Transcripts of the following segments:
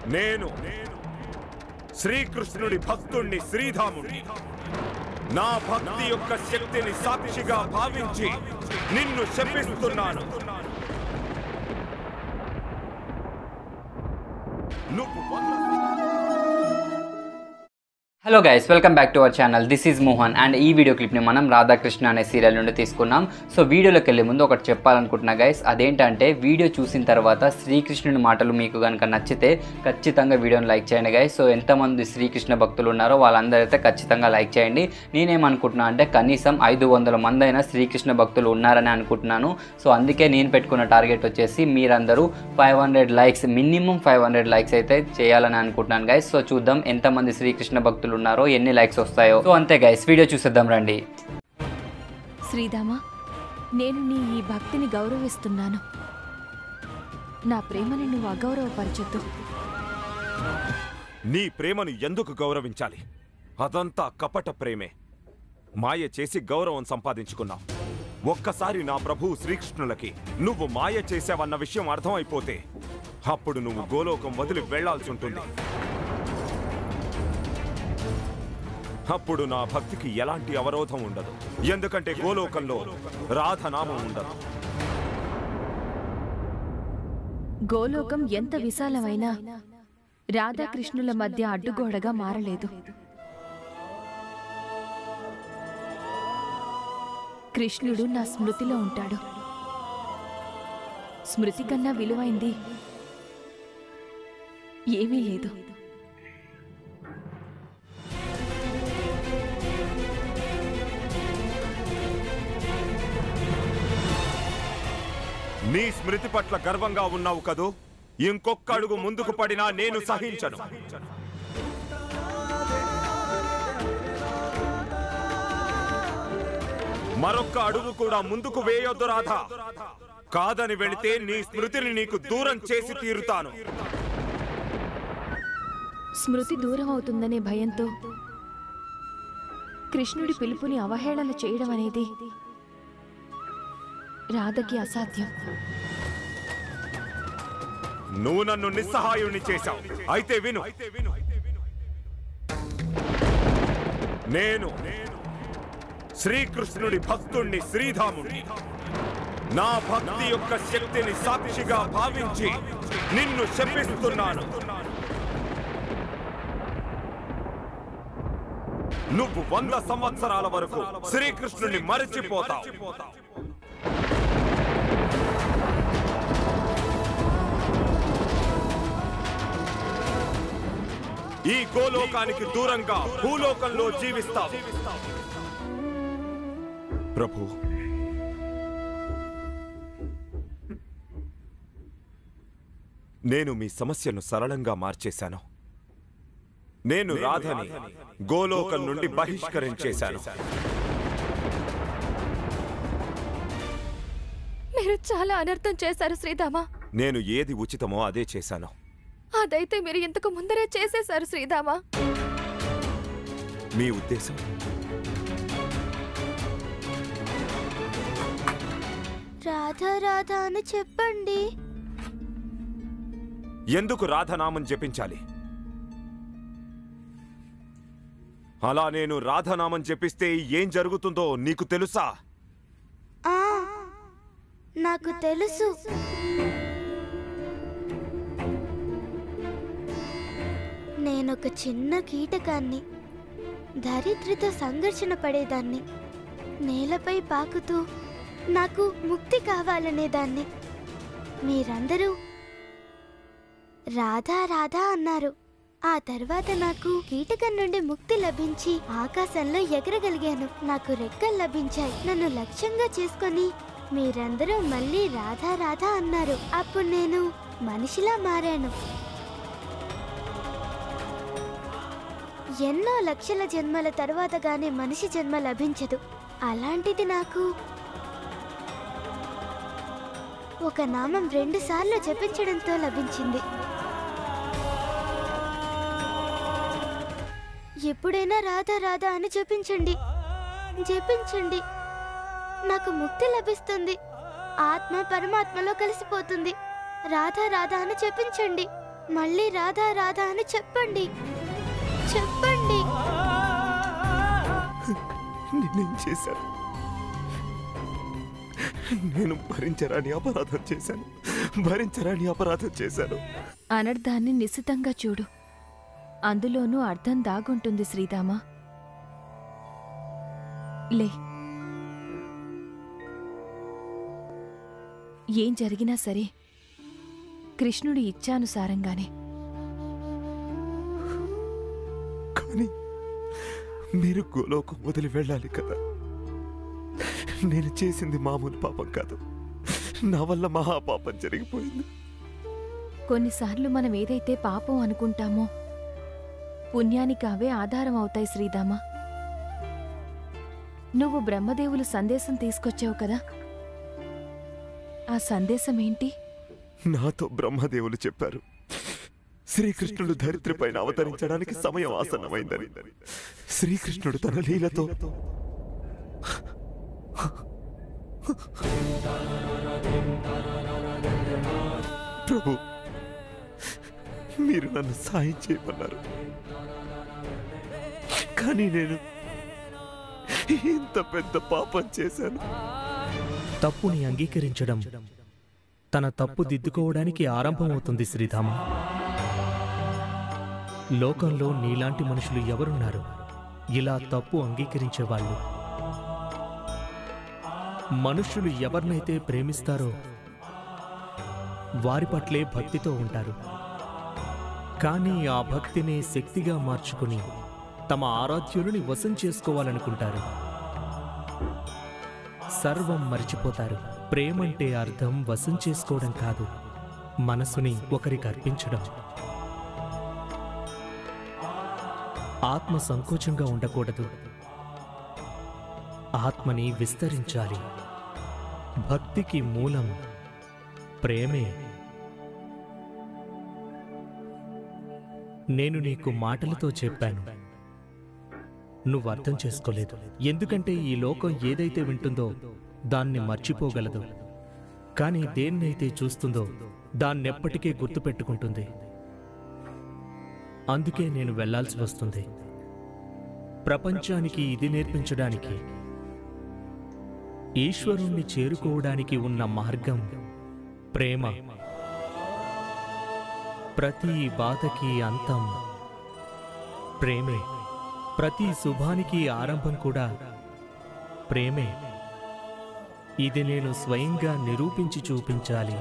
నేను శ్రీకృష్ణుడి భక్తుణ్ణి శ్రీధాముణ్ణి నా భక్తి యొక్క శక్తిని సాక్షిగా భావించి నిన్ను శపిస్తున్నాను నువ్వు వంద- hello guys welcome back to our channel this is Mohan and ఈ వీడియో క్లిప్ని మనం రాధాకృష్ణ అనే సీరియల్ నుండి తీసుకున్నాం సో వీడియోలోకి వెళ్ళే ముందు ఒకటి చెప్పాలనుకుంటున్నా గైస్ అదేంటంటే వీడియో చూసిన తర్వాత శ్రీకృష్ణుని మాటలు మీకు కనుక నచ్చితే ఖచ్చితంగా వీడియోని లైక్ చేయండి గైస్ సో ఎంతమంది శ్రీకృష్ణ భక్తులు ఉన్నారో వాళ్ళందరైతే ఖచ్చితంగా లైక్ చేయండి నేనేమనుకుంటున్నా అంటే కనీసం ఐదు వందల మంది అయినా శ్రీకృష్ణ భక్తులు ఉన్నారని అనుకుంటున్నాను సో అందుకే నేను పెట్టుకున్న టార్గెట్ వచ్చేసి మీరందరూ five hundred likes minimum five hundred likes అయితే చేయాలని అనుకుంటున్నాను గైస్ సో చూద్దాం ఎంతమంది శ్రీకృష్ణ భక్తులు ఉన్నారో ఎన్ని లైక్స్ వస్తాయో సో అంతే గైస్ వీడియో చూసేద్దాం రండి శ్రీదామా నేను నీ ఈ భక్తిని గౌరవిస్తున్నాను నా ప్రేమని నువ్వు అగౌరవపరచొద్దు నీ ప్రేమను ఎందుకు గౌరవించాలి అదంతా కపట ప్రేమే మాయ చేసి గౌరవం సంపాదించుకున్నావు ఒక్కసారి నా ప్రభువు శ్రీకృష్ణులకి నువ్వు మాయ చేసావన్న విషయం అర్థమైపోతే అప్పుడు నువ్వు గోలోకం వదిలి వెళ్లాల్సి ఉంటుంది అప్పుడు నా భక్తికి ఎలాంటి అవరోధం ఉండదు ఎందుకంటే గోలోకంలో రాధనామం ఉండదు గోలోకం ఎంత విశాలమైనా రాధాకృష్ణుల మధ్య అడ్డుగోడగా మారలేదు కృష్ణుడు నా స్మృతిలో ఉంటాడు స్మృతి కన్నా విలువైంది ఏమీ లేదు నీ స్మృతి పట్ల గర్వంగా ఉన్నావు కదూ ఇంకొక్క అడుగు ముందుకు పడినా నేను సహించను మరొక్క అడుగు కూడా ముందుకు వేయొద్దు రాధా కాదని వెళితే నీ స్మృతిని నీకు దూరం చేసి తీరుతాను స్మృతి దూరం అవుతుందనే భయంతో కృష్ణుడి పిలుపుని అవహేళన చేయడం అనేది రాధకి అసాధ్యం నువ్వు నన్ను నిస్సహాయుణ్ణి చేశావు అయితే విను నేను శ్రీకృష్ణుడి భక్తుణ్ణి శ్రీధాముణ్ణి నా భక్తి యొక్క శక్తిని సాక్షిగా భావించి నిన్ను శపిస్తున్నాను నువ్వు వంద సంవత్సరాల వరకు శ్రీకృష్ణుని మరచిపోతావు ఈ గోలోకానికి దూరంగా భూలోకంలో జీవిస్తావు ప్రభు నేను మీ సమస్యను సరళంగా మార్చేశాను నేను రాధని గోలోకం నుండి బహిష్కరించేశాను మీరు చాలా అనర్థం చేశారు శ్రీధామ నేను ఏది ఉచితమో అదే చేశాను అదైతే మీరు ఇంతకు ముందరే చేసేశారు శ్రీధామ మీ ఉద్దేశం రాధా రాధా అని చెప్పండి ఎందుకు రాధనామం జపించాలి అలా నేను రాధనామం జపిస్తే ఏం జరుగుతుందో నీకు తెలుసా ఆ నాకు తెలుసు నేనొక చిన్న కీటకాన్ని దరిద్రతో సంఘర్షణ పడేదాన్ని నేలపై పాకుతూ నాకు ముక్తి కావాలనేదాన్ని మీరందరూ రాధా రాధా అన్నారు ఆ తర్వాత నాకు కీటకం నుండి ముక్తి లభించి ఆకాశంలో ఎగరగలిగాను నాకు రెక్కలు లభించాయి నన్ను లక్ష్యంగా చేసుకొని మీరందరూ మళ్ళీ రాధా రాధా అన్నారు అప్పుడు నేను మనిషిలా మారాను ఎన్నో లక్షల జన్మల తర్వాత గానీ మనిషి జన్మ లభించదు అలాంటిది నాకు ఒక నామం రెండు సార్లు జపించడంతో లభించింది ఎప్పుడైనా రాధా రాధా అని జపించండి జపించండి నాకు ముక్తి లభిస్తుంది ఆత్మ పరమాత్మలో కలిసిపోతుంది రాధా రాధా అని జపించండి మళ్ళీ రాధా రాధా అని చెప్పండి చెప్పండి నేనేం చేశాను నేను భరించరాని అపరాధం చేశాను భరించరాని అపరాధం చేశాను అనర్థాన్ని నిశితంగా చూడు అందులోనూ అర్థం దాగుంటుంది శ్రీదామ లే ఏం జరిగినా సరే కృష్ణుడి ఇచ్చానుసారంగానే కానీ మీరు గోలోకం వదిలి వెళ్ళాలి కదా నేను చేసింది మామూలు పాపం కాదు నా వల్ల మహాపాపం జరిగిపోయింది కొన్నిసార్లు మనం ఏదైతే పాపం అనుకుంటామో పుణ్యానికి అవే ఆధారం అవుతాయి శ్రీదామ నువ్వు బ్రహ్మదేవులు సందేశం తీసుకొచ్చావు కదా ఆ సందేశం ఏంటి నాతో బ్రహ్మదేవులు చెప్పారు శ్రీకృష్ణుడు ధరిత్రిపైన అవతరించడానికి సమయం ఆసన్నమైందని శ్రీకృష్ణుడు తన లీలతో ప్రభు మీరు నన్ను సాయం చేయమన్నారు కానీ నేను ఇంత పెద్ద పాపం చేశాను తప్పుని అంగీకరించడం తన తప్పు దిద్దుకోవడానికి ఆరంభమవుతుంది శ్రీధామ లోకంలో నీలాంటి మనుషులు ఎవరున్నారు ఇలా తప్పు అంగీకరించేవాళ్ళు మనుషులు ఎవరినైతే ప్రేమిస్తారో వారి పట్లే భక్తితో ఉంటారు కానీ ఆ భక్తిని శక్తిగా మార్చుకుని తమ ఆరాధ్యులని వశం చేసుకోవాలనుకుంటారు సర్వం మరిచిపోతారు ప్రేమంటే అర్థం వశం చేసుకోవడం కాదు మనసుని ఒకరికి అర్పించడం ఆత్మ సంకోచంగా ఉండకూడదు ఆత్మని విస్తరించాలి భక్తికి మూలం ప్రేమే నేను నీకు మాటలతో చెప్పాను నువ్వు అర్థం చేసుకోలేదు ఎందుకంటే ఈ లోకం ఏదైతే వింటుందో దాన్ని మర్చిపోగలదు కానీ దేన్నైతే చూస్తుందో దాన్నెప్పటికీ గుర్తుపెట్టుకుంటుంది అందుకే నేను వెళ్ళాల్సి వస్తుంది ప్రపంచానికి ఇది నేర్పించడానికి ఈశ్వరుణ్ణి చేరుకోవడానికి ఉన్న మార్గం ప్రేమ ప్రతి బాధకి అంతం ప్రేమే ప్రతి శుభానికి ఆరంభం కూడా ప్రేమే ఇది నేను స్వయంగా నిరూపించి చూపించాలి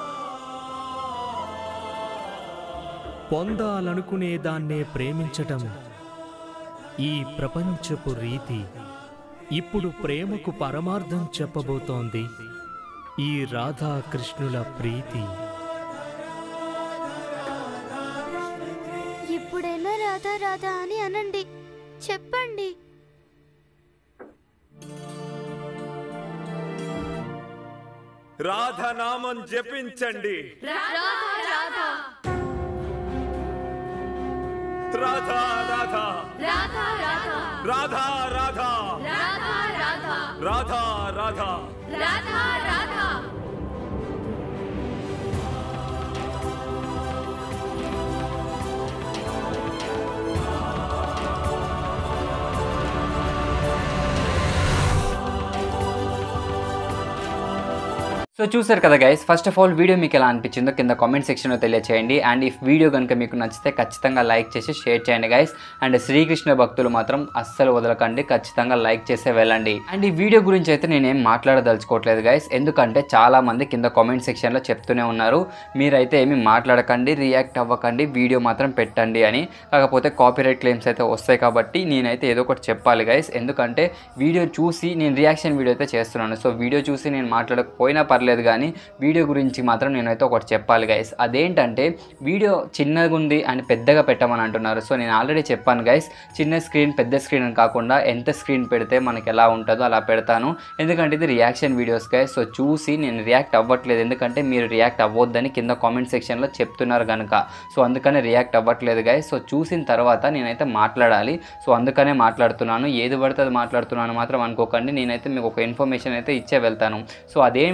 పొందాలనుకునే దాన్నే ప్రేమించటం ఈ ప్రపంచపు రీతి ఇప్పుడు ప్రేమకు పరమార్థం చెప్పబోతోంది ఈ రాధాకృష్ణుల ప్రీతి ఇప్పుడైనా రాధా రాధా అని అనండి చెప్పండి రాధనామం జపించండి రాధా రాధా రాధా రాధా రాధా రాధా సో చూసారు కదా guys first of all video మీకు ఎలా అనిపించిందో కింద కామెంట్ సెక్షన్లో తెలియచేయండి అండ్ ఇఫ్ వీడియో కనుక మీకు నచ్చితే ఖచ్చితంగా లైక్ చేసి షేర్ చేయండి గైస్ అండ్ శ్రీకృష్ణ భక్తులు మాత్రం అస్సలు వదలకండి ఖచ్చితంగా లైక్ చేసే వెళ్ళండి అండ్ ఈ వీడియో గురించి అయితే నేనేం మాట్లాడదలుచుకోవట్లేదు గైస్ ఎందుకంటే చాలా మంది కింద కామెంట్ సెక్షన్లో చెప్తూనే ఉన్నారు మీరైతే ఏమి మాట్లాడకండి రియాక్ట్ అవ్వకండి వీడియో మాత్రం పెట్టండి అని కాకపోతే కాపీరైట్ క్లెయిమ్స్ అయితే వస్తాయి కాబట్టి నేనైతే ఏదో ఒకటి చెప్పాలి గైస్ ఎందుకంటే వీడియో చూసి నేను రియాక్షన్ వీడియో అయితే చేస్తున్నాను సో వీడియో చూసి నేను మాట్లాడకపోయినా పర్లేదు కానీ వీడియో గురించి మాత్రం నేనైతే ఒకటి చెప్పాలి గైస్ అదేంటంటే వీడియో చిన్నగా ఉంది అని పెద్దగా పెట్టమని అంటున్నారు సో నేను ఆల్రెడీ చెప్పాను గైస్ చిన్న స్క్రీన్ పెద్ద స్క్రీన్ అని కాకుండా ఎంత స్క్రీన్ పెడితే మనకి ఎలా ఉంటుందో అలా పెడతాను ఎందుకంటే ఇది రియాక్షన్ వీడియోస్ గైస్ సో చూసి నేను రియాక్ట్ అవ్వట్లేదు ఎందుకంటే మీరు రియాక్ట్ అవ్వద్దని కింద కామెంట్ సెక్షన్లో చెప్తున్నారు కనుక సో అందుకనే రియాక్ట్ అవ్వట్లేదు గైస్ సో చూసిన తర్వాత నేనైతే మాట్లాడాలి సో అందుకనే మాట్లాడుతున్నాను ఏది పడితే అది మాట్లాడుతున్నాను మాత్రం అనుకోకండి నేనైతే మీకు ఒక ఇన్ఫర్మేషన్ అయితే ఇచ్చే వెళ్తాను సో అదేమి ఏమి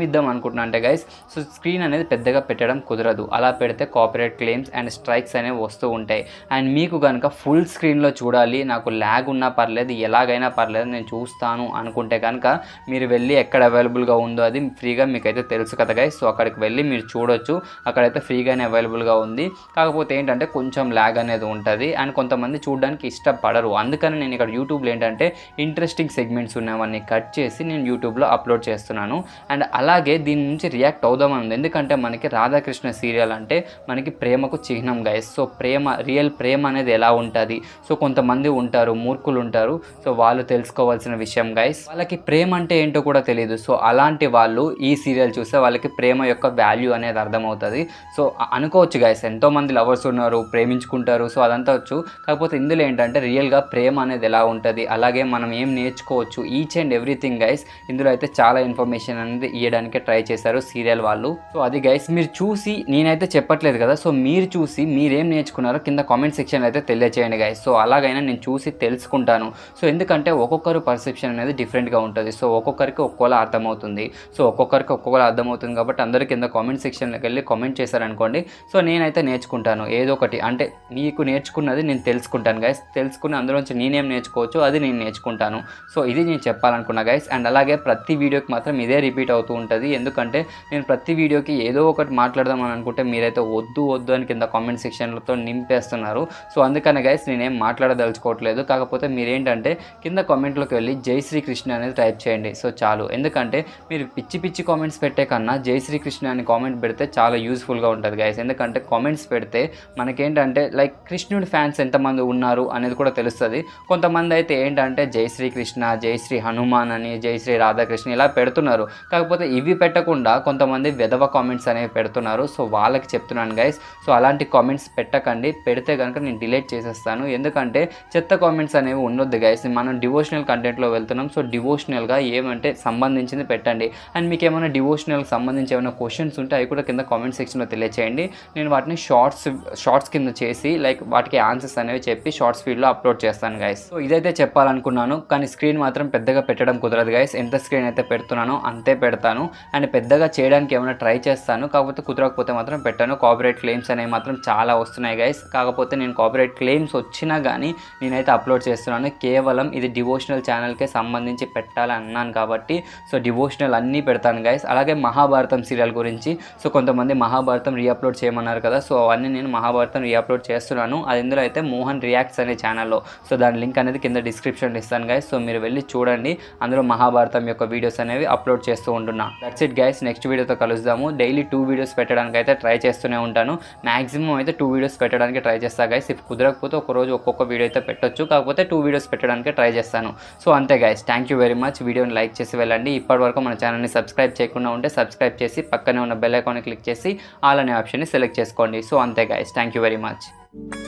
ఇద్దాం అనుకుంటున్నా అంటే గైస్ సో స్క్రీన్ అనేది పెద్దగా పెట్టడం కుదరదు అలా పెడితే కాపీరైట్ క్లెయిమ్స్ అండ్ స్ట్రైక్స్ అనేవి వస్తూ ఉంటాయి అండ్ మీకు కనుక ఫుల్ స్క్రీన్లో చూడాలి నాకు ల్యాగ్ ఉన్నా పర్లేదు ఎలాగైనా పర్లేదు నేను చూస్తాను అనుకుంటే కనుక మీరు వెళ్ళి ఎక్కడ అవైలబుల్గా ఉందో అది ఫ్రీగా మీకైతే తెలుసు కదా గైస్ సో అక్కడికి వెళ్ళి మీరు చూడొచ్చు అక్కడైతే ఫ్రీగానే అవైలబుల్గా ఉంది కాకపోతే ఏంటంటే కొంచెం ల్యాగ్ అనేది ఉంటుంది అండ్ కొంతమంది చూడడానికి ఇష్టపడరు అందుకని నేను ఇక్కడ యూట్యూబ్లో ఏంటంటే ఇంట్రెస్టింగ్ సెగ్మెంట్స్ ఉన్నవన్నీ కట్ చేసి నేను యూట్యూబ్లో అప్లోడ్ చేస్తున్నాను అండ్ అలాగే దీని నుంచి రియాక్ట్ అవుదామని ఉంది ఎందుకంటే మనకి రాధాకృష్ణ సీరియల్ అంటే మనకి ప్రేమకు చిహ్నం గైస్ సో ప్రేమ రియల్ ప్రేమ అనేది ఎలా ఉంటుంది సో కొంతమంది ఉంటారు మూర్ఖులు ఉంటారు సో వాళ్ళు తెలుసుకోవాల్సిన విషయం గైస్ వాళ్ళకి ప్రేమ అంటే ఏంటో కూడా తెలియదు సో అలాంటి వాళ్ళు ఈ సీరియల్ చూస్తే వాళ్ళకి ప్రేమ యొక్క వాల్యూ అనేది అర్థమవుతుంది సో అ- అనుకోవచ్చు గైస్ ఎంతో మంది లవర్స్ ఉన్నారు ప్రేమించుకుంటారు సో అదంతా వచ్చు కాకపోతే ఇందులో ఏంటంటే రియల్గా ప్రేమ అనేది ఎలా ఉంటుంది అలాగే మనం ఏం నేర్చుకోవచ్చు ఈచ్ అండ్ ఎవ్రీథింగ్ గైస్ ఇందులో అయితే చాలా ఇన్ఫర్మేషన్ అనేది ఇవ్వడానికి ట్రై చేశారు సీరియల్ వాళ్ళు సో అది గైస్ మీరు చూసి నేనైతే చెప్పట్లేదు కదా సో మీరు చూసి మీరేం నేర్చుకున్నారో కింద కామెంట్ సెక్షన్ అయితే తెలియచేయండి గైస్ సో అలాగైనా నేను చూసి తెలుసుకుంటాను సో ఎందుకంటే ఒక్కొక్కరు పర్సెప్షన్ అనేది డిఫరెంట్గా ఉంటుంది సో ఒక్కొక్కరికి ఒక్కోలా అర్థమవుతుంది సో ఒక్కొక్కరికి ఒక్కొక్కలా అర్థమవుతుంది కాబట్టి అందరి కింద కామెంట్ సెక్షన్లోకి వెళ్ళి కామెంట్ చేశారనుకోండి సో నేనైతే నేర్చుకుంటాను ఏదో ఒకటి అంటే మీకు నేర్చుకున్నది నేను తెలుసుకుంటాను గైస్ తెలుసుకుని అందులోంచి నేనేం నేర్చుకోవచ్చు అది నేను నేర్చుకుంటాను సో ఇది నేను చెప్పాలనుకున్నా గైస్ అండ్ అలాగే ప్రతి వీడియోకి మాత్రం ఇదే రిపీట్ అవుతూ ఉంటుంది ఎందుకంటే నేను ప్రతి వీడియోకి ఏదో ఒకటి మాట్లాడదాం అని అనుకుంటే మీరైతే వద్దు వద్దు అని కింద కామెంట్ సెక్షన్లతో నింపేస్తున్నారు సో అందుకనే గైస్ నేనేం మాట్లాడదలుచుకోవట్లేదు కాకపోతే మీరేంటంటే కింద కామెంట్లోకి వెళ్ళి జై శ్రీకృష్ణ అనేది టైప్ చేయండి సో చాలు ఎందుకంటే మీరు పిచ్చి పిచ్చి కామెంట్స్ పెట్టే కన్నా జై శ్రీకృష్ణ అని కామెంట్ పెడితే చాలా యూస్ఫుల్గా ఉంటుంది గైస్ ఎందుకంటే కామెంట్స్ పెడితే మనకేంటంటే లైక్ కృష్ణుడి ఫ్యాన్స్ ఎంతమంది ఉన్నారు అనేది కూడా తెలుస్తుంది కొంతమంది అయితే ఏంటంటే జై శ్రీకృష్ణ జై శ్రీ హనుమాన్ అని జై శ్రీ రాధాకృష్ణ ఇలా పెడుతున్నారు కాకపోతే ఇవి పెట్టకుండా కొంతమంది వెధవ కామెంట్స్ అనేవి పెడుతున్నారు సో వాళ్ళకి చెప్తున్నాను గైస్ సో అలాంటి కామెంట్స్ పెట్టకండి పెడితే కనుక నేను డిలీట్ చేసేస్తాను ఎందుకంటే చెత్త కామెంట్స్ అనేవి ఉండొద్దు గైస్ మనం డివోషనల్ కంటెంట్లో వెళ్తున్నాం సో డివోషనల్గా ఏమంటే సంబంధించింది పెట్టండి అండ్ మీకు ఏమైనా డివోషనల్కి సంబంధించి ఏమైనా క్వశ్చన్స్ ఉంటే అవి కూడా కింద కామెంట్ సెక్షన్లో తెలియచేయండి నేను వాటిని షార్ట్స్ షార్ట్స్ కింద చేసి లైక్ వాటికి ఆన్సర్స్ అనేవి చెప్పి షార్ట్స్ ఫీల్డ్లో అప్లోడ్ చేస్తాను గైస్ సో ఇదైతే చెప్పాలనుకున్నాను కానీ స్క్రీన్ మాత్రం పెద్దగా పెట్టడం కుదరదు గైస్ ఎంత స్క్రీన్ అయితే పెడుతున్నానో అంతే పెడతాను అండ్ పెద్దగా చేయడానికి ఏమైనా ట్రై చేస్తాను కాకపోతే కుదరకపోతే మాత్రం పెట్టాను కాపీరైట్ క్లెయిమ్స్ అనేవి మాత్రం చాలా వస్తున్నాయి గైస్ కాకపోతే నేను కాపీరైట్ క్లెయిమ్స్ వచ్చినా కానీ నేనైతే అప్లోడ్ చేస్తున్నాను కేవలం ఇది డివోషనల్ ఛానల్కే సంబంధించి పెట్టాలని అన్నాను కాబట్టి సో డివోషనల్ అన్నీ పెడతాను గైస్ అలాగే మహాభారతం సీరియల్ గురించి సో కొంతమంది మహాభారతం రీఅప్లోడ్ చేయమన్నారు కదా సో అవన్నీ నేను మహాభారతం రీఅప్లోడ్ చేస్తున్నాను అది ఇందులో అయితే మోహన్ రియాక్ట్స్ అనే ఛానల్లో సో దాని లింక్ అనేది కింద డిస్క్రిప్షన్లో ఇస్తాను గైస్ సో మీరు వెళ్ళి చూడండి అందులో మహాభారతం యొక్క వీడియోస్ అనేవి అప్లోడ్ చేస్తూ ఉంటున్నా దట్స్ ఇట్ గైస్ నెక్స్ట్ వీడియోతో కలుద్దాము డైలీ టూ వీడియోస్ పెట్టడానికి అయితే ట్రై చేస్తూనే ఉంటాను మాక్సిమం అయితే టూ వీడియోస్ పెట్టడానికి ట్రై చేస్తా గైస్ ఇఫ్ కుదరకపోతే ఒక రోజు ఒక్కొక్క వీడియో అయితే పెట్టొచ్చు కాకపోతే టూ వీడియోస్ పెట్టడానికి ట్రై చేస్తాను సో అంతే guys thank you very much వీడియోని లైక్ చేసి వెళ్ళండి ఇప్పటివరకు మన ఛానల్ని సబ్స్క్రైబ్ చేయకుండా ఉంటే సబ్స్క్రైబ్ చేసి పక్కనే ఉన్న బెల్ ఐకాన్ని క్లిక్ చేసి ఆల్ అనే ఆప్షన్ని సెలెక్ట్ చేసుకోండి సో అంతే guys thank you very much